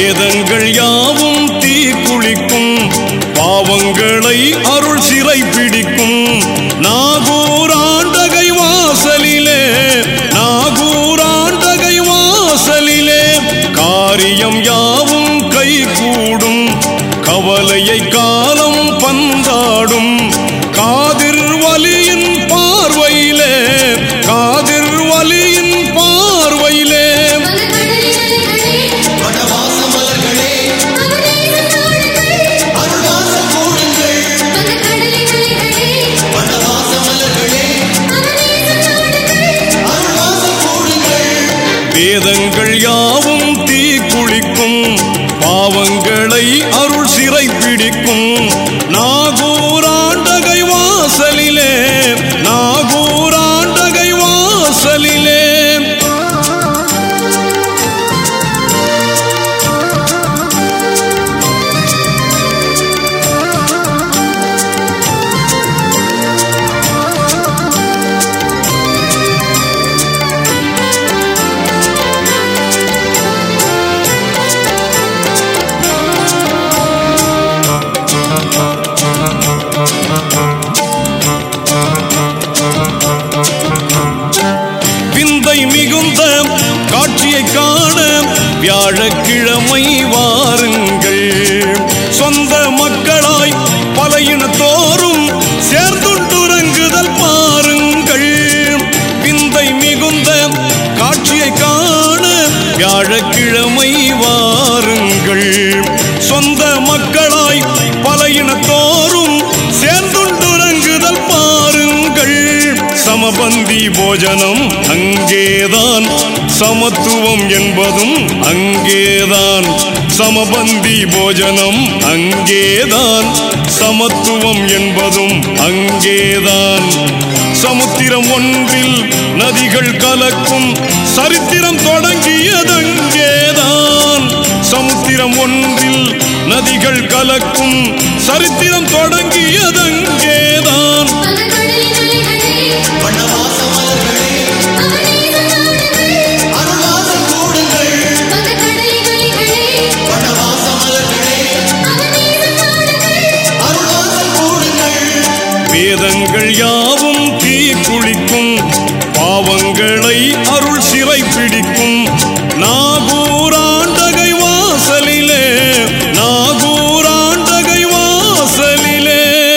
வேதங்கள் யாவும் தீ குளிக்கும் பாவங்களை அருள் சிறை பிடிக்கும் நாகூராண்டகை வாசலிலே நாகூராண்டகை வாசலிலே காரியம் யாவும் கை கூடும் கவலையை காலம் பந்தாடும் காதிர் வலியின் பார்வையிலே காதிர் வலியின் பார்வையிலே வனவாச மலர்களே அருள்வாச கூடுங்கள் வனவாச மலர்களே அருள்வாச கூடுங்கள் வேதங்கள் யாவும் தீ குளிக்கும் பாவங்களை அருள் சிறை பிடிக்கும் நாகூராண்டகை வாசலிலே நாகூராண்டகை வாசலிலே விந்தை மிகுந்த காட்சியை காண வியாழக்கிழமை வாருங்கள் சொந்த மக்களாய் பல இனத்தோறும் சேர்ந்துண்டுறங்குதல் பாருங்கள் விந்தை மிகுந்த காட்சியை காண வியாழக்கிழமை வாருங்கள் சொந்த மக்களாய் பல இனத்தோறும் சேர்ந்துண்டுறங்குதல் பாருங்கள் சமபந்தி போஜனம் அங்கேதான் சமத்துவம் என்பதும் அங்கேதான் சமபந்தி போஜனம் அங்கேதான் சமத்துவம் என்பதும் அங்கேதான் சமுத்திரம் ஒன்றில் நதிகள் கலக்கும் சரித்திரம் தொடங்கியதங்கேதான் சமுத்திரம் ஒன்றில் நதிகள் கலக்கும் சரித்திரம் தொடங்கியதங்கேதான் வனவாச மலர்களே அருள்வாச கூடுங்கள் வனவாச மலர்களே அருள்வாச கூடுங்கள் வேதங்கள் யாவும் தீ குளிக்கும் பாவங்களை அருள் சிறை பிடிக்கும் நாகூராண்டகை வாசலிலே நாகூராண்டகை வாசலிலே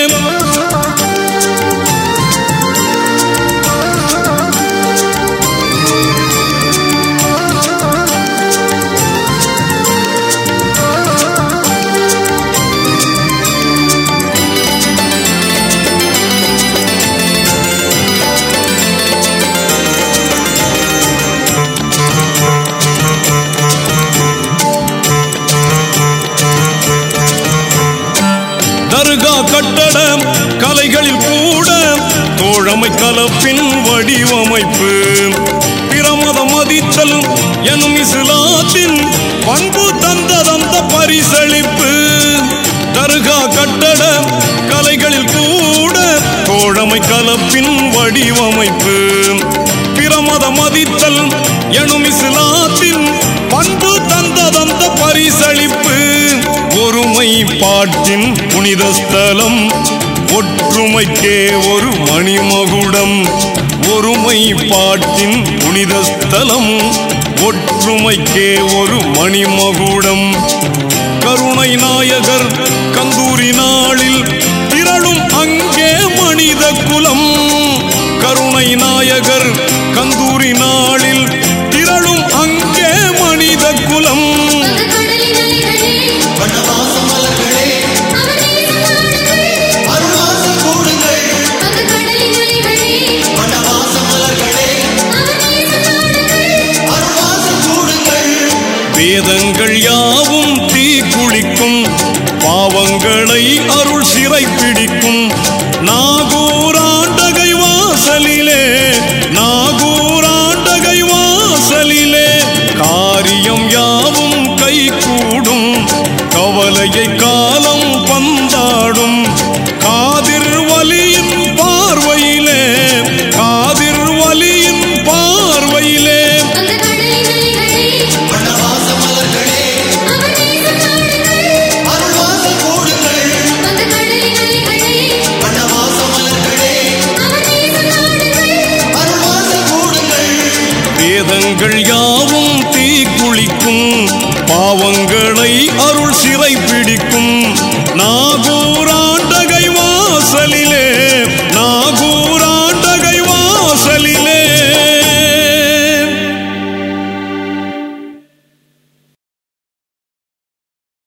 தர்கா கட்டட கலைகளில் கூட தோழமை கலப்பின் வடிவமைப்பு பிரமத மதித்தல் எனும் இஸ்லாத்தின் பண்பு தந்ததந்த பரிசளிப்பு தர்கா கட்டட கலைகளில் கூட தோழமை கலப்பின் வடிவமைப்பு பிரமத மதித்தல் எனும் இஸ்லாத்தின் பண்பு தந்ததந்த பரிசளிப்பு ஒருமை பாட்டின் புனித ஸ்தலம் ஒற்றுமைக்கே ஒரு மணிமகுடம் ஒருமை பாட்டின் புனித ஸ்தலம் ஒற்றுமைக்கே ஒரு மணிமகுடம் கருணை நாயகர் கந்தூரி நாளில் திரளும் அங்கே மனித குலம் கருணை நாயகர் கந்தூரி நாளில் திரளும் அங்கே மனித குலம் வனவாச மலர்களே அருள்வாச கூடுங்கள் வனவாச மலர்களே அருள்வாச கூடுங்கள் வேதங்கள் யாவும் தீ குளிக்கும் பாவங்களை அருள் சிறை பிடிக்கும் நாகூராண்டகை வாசலிலே நாகூராண்டகை வாசலிலே காரியம் யாவும் கை கூடும் கவலையை காலம் பந்தாடும் காதிர் வலியின் பார்வையிலே காதிர் வலியின் பார்வையிலே வனவாச மலர்களே எண்ணங்கள் யாவும் தீ குளிக்கும் பாவங்களை அருள் சிறை பிடிக்கும் நாகூரா